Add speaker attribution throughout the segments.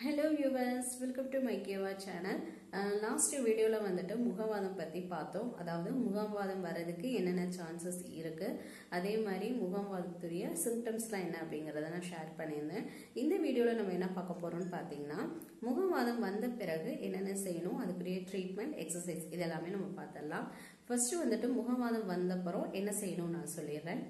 Speaker 1: hello viewers welcome to my கேவா channel last வீடியோவில் வந்துட்டு முகவாதம் பற்றி பார்த்தோம் அதாவது முகவாதம் வர்றதுக்கு என்னென்ன சான்சஸ் இருக்குது அதே மாதிரி முகவாதத்துடைய சிம்டம்ஸ்லாம் என்ன அப்படிங்கிறத நான் ஷேர் பண்ணியிருந்தேன் இந்த வீடியோவில் நம்ம என்ன பார்க்க போகிறோம்னு பார்த்தீங்கன்னா முகவாதம் வந்த பிறகு என்னென்ன செய்யணும் அதுக்குரிய ட்ரீட்மெண்ட் எக்ஸசைஸ் இதெல்லாமே நம்ம பார்த்துடலாம் ஃபர்ஸ்ட் வந்துட்டு முகவாதம் வந்தப்புறம் என்ன செய்யணும்னு நான் சொல்லிடுறேன்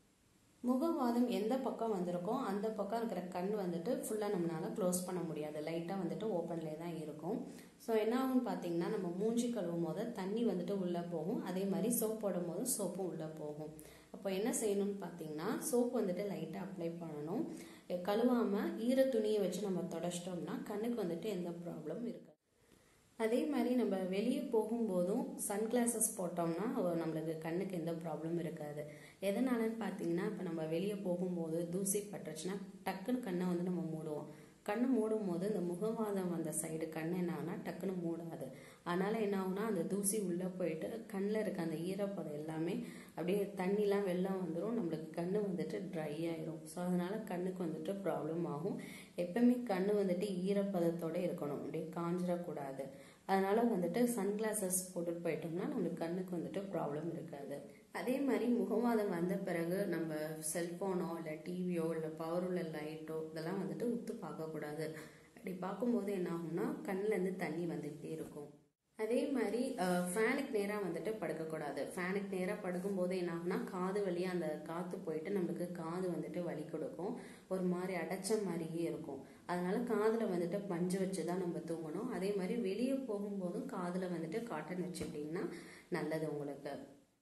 Speaker 1: முகவாதம் எந்த பக்கம் வந்திருக்கோ அந்த பக்கம் இருக்கிற கண் வந்துட்டு ஃபுல்லாக நம்மளால க்ளோஸ் பண்ண முடியாது லைட்டாக வந்துட்டு ஓப்பன்லேயே தான் இருக்கும் ஸோ என்ன ஆகும்னு பார்த்தீங்கன்னா நம்ம மூஞ்சி கழுவும் போது தண்ணி வந்துட்டு உள்ளே போகும் அதே மாதிரி சோப் போடும் போது சோப்பும் உள்ளே போகும் அப்போ என்ன செய்யணும்னு பார்த்தீங்கன்னா சோப் வந்துட்டு லைட்டாக அப்ளை பண்ணணும் கழுவாமல் ஈர துணியை வச்சு நம்ம தொடச்சிட்டோம்னா கண்ணுக்கு வந்துட்டு எந்த ப்ராப்ளமும் இருக்காது அதே மாதிரி நம்ம வெளியே போகும்போதும் சன்கிளாசஸ் போட்டோம்னா நம்மளுக்கு கண்ணுக்கு எந்த ப்ராப்ளமும் இருக்காது எதனாலன்னு பார்த்தீங்கன்னா இப்போ நம்ம வெளியே போகும்போது தூசி பட்டுருச்சுன்னா டக்குன்னு கண்ணை வந்து நம்ம மூடுவோம் கண்ணு மூடும் போது இந்த முகவாதம் அந்த சைடு கண் என்ன ஆகுனா டக்குன்னு மூடாது அதனால என்ன ஆகுனா அந்த தூசி உள்ளே போயிட்டு கண்ணில் இருக்க அந்த ஈரப்பதம் எல்லாமே அப்படியே தண்ணிலாம் வெள்ளம் வந்துடும் நம்மளுக்கு கண்ணு வந்துட்டு ட்ரை ஆயிரும் ஸோ அதனால கண்ணுக்கு வந்துட்டு ப்ராப்ளம் ஆகும் எப்பவுமே கண்ணு வந்துட்டு ஈரப்பதத்தோட இருக்கணும் அப்படியே காஞ்சிடக்கூடாது அதனால வந்துட்டு சன்கிளாசஸ் போட்டுட்டு போயிட்டோம்னா நம்மளுக்கு கண்ணுக்கு வந்துட்டு ப்ராப்ளம் இருக்காது அதே மாதிரி முகவாதம் வந்த பிறகு நம்ம செல்ஃபோனோ இல்லை டிவியோ இல்லை பவர் உள்ள லைட்டோ இதெல்லாம் வந்துட்டு உத்து பார்க்கக்கூடாது அப்படி பார்க்கும்போது என்ன ஆகும்னா கண்ணிலேருந்து தண்ணி வந்துக்கிட்டே இருக்கும் அதே மாதிரி ஃபேனுக்கு நேராக வந்துட்டு படுக்கக்கூடாது ஃபேனுக்கு நேராக படுக்கும்போது என்ன ஆகும்னா காது வழியாக அந்த காற்று போயிட்டு நம்மளுக்கு காது வந்துட்டு வலி கொடுக்கும் ஒரு மாதிரி அடைச்ச மாதிரியே இருக்கும் அதனால காதில் வந்துட்டு பஞ்சு வச்சு தான் நம்ம தூங்கணும் அதே மாதிரி வெளியே போகும்போதும் காதில் வந்துட்டு காட்டன் வச்சுக்கிட்டிங்கன்னா நல்லது உங்களுக்கு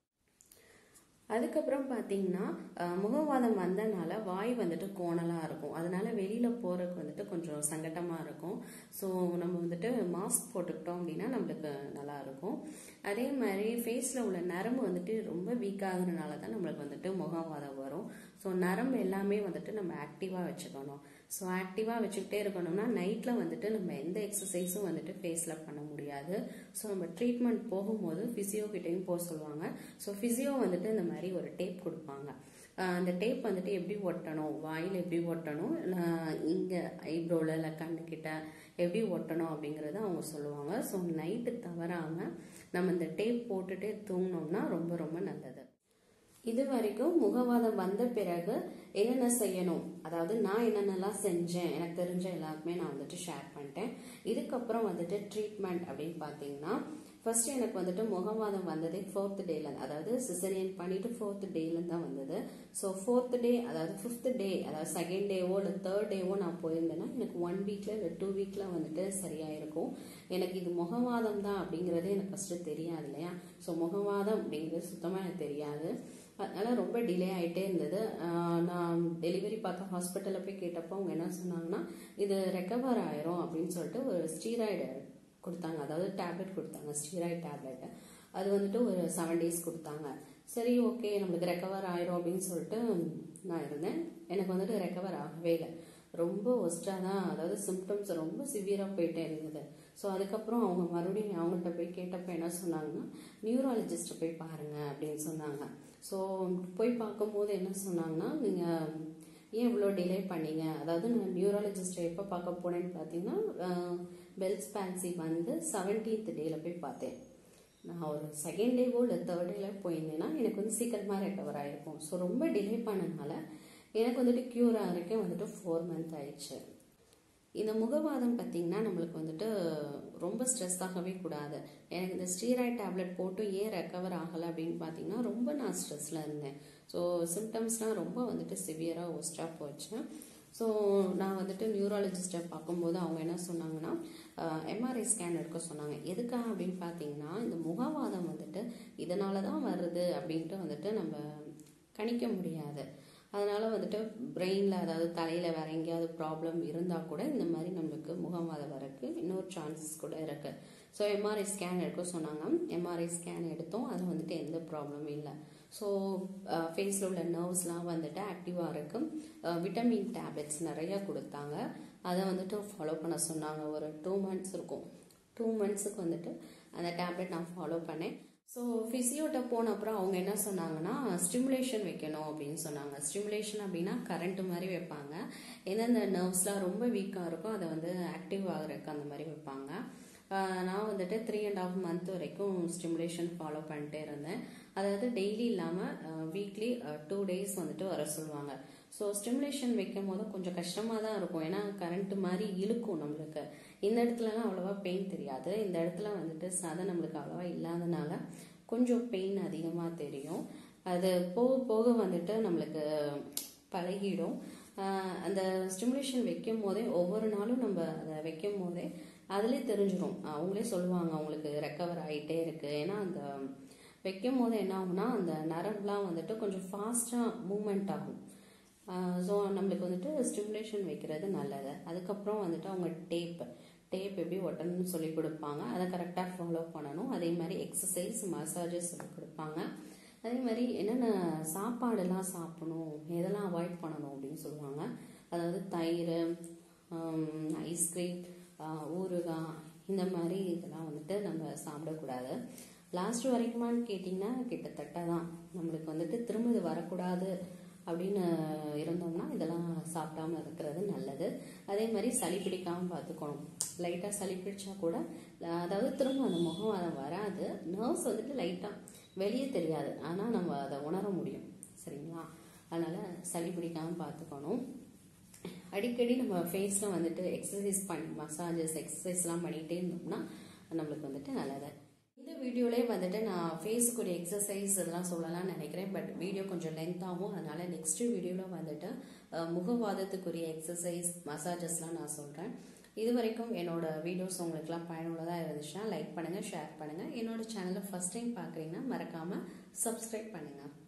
Speaker 1: அதுக்கப்புறம் பார்த்தீங்கன்னா முகவாதம் வந்தனால வாய் வந்துட்டு கோணலாக இருக்கும் அதனால வெளியில் போகிறதுக்கு வந்துட்டு கொஞ்சம் சங்கட்டமாக இருக்கும் ஸோ நம்ம வந்துட்டு மாஸ்க் போட்டுக்கிட்டோம் அப்படின்னா நம்மளுக்கு நல்லா இருக்கும் அதே மாதிரி ஃபேஸில் உள்ள நரம்பு வந்துட்டு ரொம்ப வீக் ஆகுறதுனால தான் நம்மளுக்கு வந்துட்டு முகவாதம் வரும் ஸோ நரம்பு எல்லாமே வந்துட்டு நம்ம ஆக்டிவாக வச்சுக்கணும் ஸோ ஆக்டிவாக வச்சுக்கிட்டே இருக்கணும்னா நைட்டில் வந்துட்டு நம்ம எந்த எக்ஸசைஸும் வந்துட்டு ஃபேஸில் பண்ண முடியாது ஸோ நம்ம ட்ரீட்மெண்ட் போகும்போது ஃபிசியோ கிட்டையும் போக சொல்லுவாங்க ஸோ ஃபிசியோ வந்துட்டு இந்த மாதிரி ஒரு டேப் கொடுப்பாங்க அந்த டேப் வந்துட்டு எப்படி ஒட்டணும் வாயில் எப்படி ஒட்டணும் இங்கே ஐப்ரோவில் இல்லை கண்ணுக்கிட்ட எப்படி ஒட்டணும் அப்படிங்கிறத அவங்க சொல்லுவாங்க ஸோ நைட்டு தவறாமல் நம்ம இந்த டேப் போட்டுட்டே தூங்கினோம்னா ரொம்ப ரொம்ப நல்லது இது வரைக்கும் முகவாதம் வந்த பிறகு என்னென்ன செய்யணும் அதாவது நான் என்னென்னலாம் செஞ்சேன் எனக்கு தெரிஞ்ச எல்லாருக்குமே நான் வந்துட்டு ஷேர் பண்ணிட்டேன் இதுக்கப்புறம் வந்துட்டு ட்ரீட்மெண்ட் அப்படின்னு பார்த்தீங்கன்னா ஃபர்ஸ்ட் எனக்கு வந்துட்டு முகவாதம் வந்ததே ஃபோர்த் டேல அதாவது சிசரியன் பண்ணிட்டு ஃபோர்த் டேல தான் வந்தது ஸோ ஃபோர்த் டே அதாவது ஃபிஃப்த் டே அதாவது செகண்ட் டேவோ இல்லை தேர்ட் டேவோ நான் போயிருந்தேன்னா எனக்கு ஒன் வீக்ல இல்லை டூ வீக்ல வந்துட்டு சரியாயிருக்கும் எனக்கு இது முகவாதம் தான் அப்படிங்கிறது எனக்கு ஃபர்ஸ்ட் தெரியாது இல்லையா ஸோ முகவாதம் அப்படிங்கிறது சுத்தமாக எனக்கு தெரியாது அதனால ரொம்ப டிலே ஆகிட்டே இருந்தது நான் டெலிவரி பார்த்த ஹாஸ்பிட்டலில் போய் கேட்டப்போ அவங்க என்ன சொன்னாங்கன்னா இது ரெக்கவர் ஆயிரும் அப்படின்னு சொல்லிட்டு ஒரு ஸ்டீராய்டு கொடுத்தாங்க அதாவது டேப்லெட் கொடுத்தாங்க ஸ்டீராய்டு டேப்லெட் அது வந்துட்டு ஒரு செவன் டேஸ் கொடுத்தாங்க சரி ஓகே நம்மளுக்கு ரெக்கவர் ஆயிரும் அப்படின்னு சொல்லிட்டு நான் இருந்தேன் எனக்கு வந்துட்டு ரெக்கவர் ஆகவே இல்லை ரொம்ப ஒஸ்ட்டாக தான் அதாவது சிம்டம்ஸ் ரொம்ப சிவியராக போயிட்டே இருந்தது ஸோ அதுக்கப்புறம் அவங்க மறுபடியும் அவங்கள்ட்ட போய் கேட்டப்போ என்ன சொன்னாங்கன்னா நியூராலஜிஸ்ட்டை போய் பாருங்க அப்படின்னு சொன்னாங்க ஸோ போய் பார்க்கும்போது என்ன சொன்னாங்கன்னா நீங்கள் ஏன் இவ்வளோ டிலே பண்ணீங்க அதாவது நான் நியூராலஜிஸ்ட்டை எப்போ பார்க்க போனேன்னு பார்த்தீங்கன்னா பெல்ஸ் பேன்சி வந்து செவன்டீன்த் டேயில் போய் பார்த்தேன் நான் ஒரு செகண்ட் டேவோ இல்லை தேர்ட் டேல போயிருந்தேன்னா எனக்கு வந்து சீக்கிரமாக ரெக்கவர் ஆகிருக்கும் ஸோ ரொம்ப டிலே பண்ணனால எனக்கு வந்துட்டு க்யூர் ஆகிறதுக்கே வந்துட்டு ஃபோர் மந்த் ஆயிடுச்சு இந்த முகவாதம் பார்த்திங்கன்னா நம்மளுக்கு வந்துட்டு ரொம்ப ஸ்ட்ரெஸ் ஆகவே கூடாது எனக்கு இந்த ஸ்டீராய்ட் டேப்லெட் போட்டு ஏன் ரெக்கவர் ஆகலை அப்படின்னு பார்த்தீங்கன்னா ரொம்ப நான் ஸ்ட்ரெஸ்ஸில் இருந்தேன் ஸோ சிம்டம்ஸ்லாம் ரொம்ப வந்துட்டு சிவியராக ஒஸ்ட்டாக போச்சு ஸோ நான் வந்துட்டு நியூராலஜிஸ்ட்டை பார்க்கும்போது அவங்க என்ன சொன்னாங்கன்னா எம்ஆர்ஐ ஸ்கேன் எடுக்க சொன்னாங்க எதுக்காக அப்படின்னு பார்த்தீங்கன்னா இந்த முகவாதம் வந்துட்டு இதனால தான் வருது அப்படின்ட்டு வந்துட்டு நம்ம கணிக்க முடியாது அதனால வந்துட்டு பிரெயினில் அதாவது தலையில் வேற எங்கேயாவது ப்ராப்ளம் இருந்தால் கூட இந்த மாதிரி நம்மளுக்கு முகவாதம் வரக்கு இன்னொரு சான்சஸ் கூட இருக்கு ஸோ எம்ஆர்ஐ ஸ்கேன் எடுக்க சொன்னாங்க எம்ஆர்ஐ ஸ்கேன் எடுத்தோம் அது வந்துட்டு எந்த ப்ராப்ளமும் இல்லை ஸோ ஃபேஸில் உள்ள நர்வ்ஸ்லாம் வந்துட்டு ஆக்டிவாக இருக்கு விட்டமின் டேப்லெட்ஸ் நிறையா கொடுத்தாங்க அதை வந்துட்டு ஃபாலோ பண்ண சொன்னாங்க ஒரு டூ மந்த்ஸ் இருக்கும் டூ மந்த்ஸுக்கு வந்துட்டு அந்த டேப்லெட் நான் ஃபாலோ பண்ணேன் ஸோ ஃபிசியோட்ட போன அப்புறம் அவங்க என்ன சொன்னாங்கன்னா ஸ்டிமுலேஷன் வைக்கணும் அப்படின்னு சொன்னாங்க ஸ்டிமுலேஷன் அப்படின்னா கரண்ட் மாதிரி வைப்பாங்க எந்தெந்த நர்வ்ஸ்லாம் ரொம்ப வீக்காக இருக்கோ அதை வந்து ஆக்டிவ் ஆகுறதுக்கு அந்த மாதிரி வைப்பாங்க நான் வந்துட்டு த்ரீ அண்ட் ஆஃப் மந்த் வரைக்கும் ஸ்டிமுலேஷன் ஃபாலோ பண்ணிட்டே இருந்தேன் அதாவது டெய்லி இல்லாமல் வீக்லி டூ டேஸ் வந்துட்டு வர சொல்லுவாங்க ஸோ ஸ்டிமுலேஷன் வைக்கும் போது கொஞ்சம் கஷ்டமாக தான் இருக்கும் ஏன்னா கரண்ட் மாதிரி இழுக்கும் நம்மளுக்கு இந்த இடத்துலலாம் அவ்வளோவா பெயின் தெரியாது இந்த இடத்துல வந்துட்டு சதை நம்மளுக்கு அவ்வளோவா இல்லாதனால கொஞ்சம் பெயின் அதிகமாக தெரியும் அது போக போக வந்துட்டு நம்மளுக்கு பழகிடும் அந்த ஸ்டிமுலேஷன் வைக்கும் போதே ஒவ்வொரு நாளும் நம்ம அதை வைக்கும் போதே அதிலே தெரிஞ்சிடும் அவங்களே சொல்லுவாங்க அவங்களுக்கு ரெக்கவர் ஆகிட்டே இருக்கு ஏன்னா அந்த வைக்கும் போது என்ன ஆகும்னா அந்த நரம்புலாம் வந்துட்டு கொஞ்சம் ஃபாஸ்ட்டாக மூமெண்ட் ஆகும் ஸோ நம்மளுக்கு வந்துட்டு ஸ்டிமுலேஷன் வைக்கிறது நல்லது அதுக்கப்புறம் வந்துட்டு அவங்க டேப் டேப் எப்படி ஒட்டணும்னு சொல்லி கொடுப்பாங்க அதை கரெக்டாக ஃபாலோ பண்ணணும் அதே மாதிரி எக்ஸசைஸ் மசாஜஸ் சொல்லி கொடுப்பாங்க அதே மாதிரி என்னென்ன சாப்பாடெல்லாம் சாப்பிடணும் எதெல்லாம் அவாய்ட் பண்ணணும் அப்படின்னு சொல்லுவாங்க அதாவது தயிர் ஐஸ்கிரீம் ஊறுகாய் இந்த மாதிரி இதெல்லாம் வந்துட்டு நம்ம சாப்பிடக்கூடாது லாஸ்ட் வரைக்குமான்னு கேட்டிங்கன்னா கிட்டத்தட்ட தான் நம்மளுக்கு வந்துட்டு திரும்ப இது வரக்கூடாது அப்படின்னு இருந்தோம்னா இதெல்லாம் சாப்பிடாம இருக்கிறது நல்லது அதே மாதிரி சளி பிடிக்காமல் பார்த்துக்கணும் லைட்டாக சளி பிடிச்சா கூட அதாவது திரும்ப அந்த முகம் அதை வராது நர்வ்ஸ் வந்துட்டு லைட்டாக வெளியே தெரியாது ஆனால் நம்ம அதை உணர முடியும் சரிங்களா அதனால் சளி பிடிக்காமல் பார்த்துக்கணும் அடிக்கடி நம்ம ஃபேஸில் வந்துட்டு எக்ஸசைஸ் பண்ணி மசாஜஸ் எக்ஸசைஸ்லாம் பண்ணிகிட்டே இருந்தோம்னா நம்மளுக்கு வந்துட்டு நல்லது இந்த வீடியோலேயே வந்துட்டு நான் ஃபேஸுக்குரிய எக்ஸசைஸ் இதெல்லாம் சொல்லலாம்னு நினைக்கிறேன் பட் வீடியோ கொஞ்சம் லென்த் ஆகும் அதனால நெக்ஸ்ட் வீடியோவில் வந்துட்டு முகவாதத்துக்குரிய எக்ஸசைஸ் மசாஜஸ்லாம் நான் சொல்கிறேன் இது வரைக்கும் என்னோட வீடியோஸ் உங்களுக்குலாம் பயனுள்ளதாக இருந்துச்சுன்னா லைக் பண்ணுங்கள் ஷேர் பண்ணுங்கள் என்னோட சேனலை ஃபஸ்ட் டைம் பார்க்குறீங்கன்னா மறக்காமல் சப்ஸ்கிரைப் பண்ணுங்கள்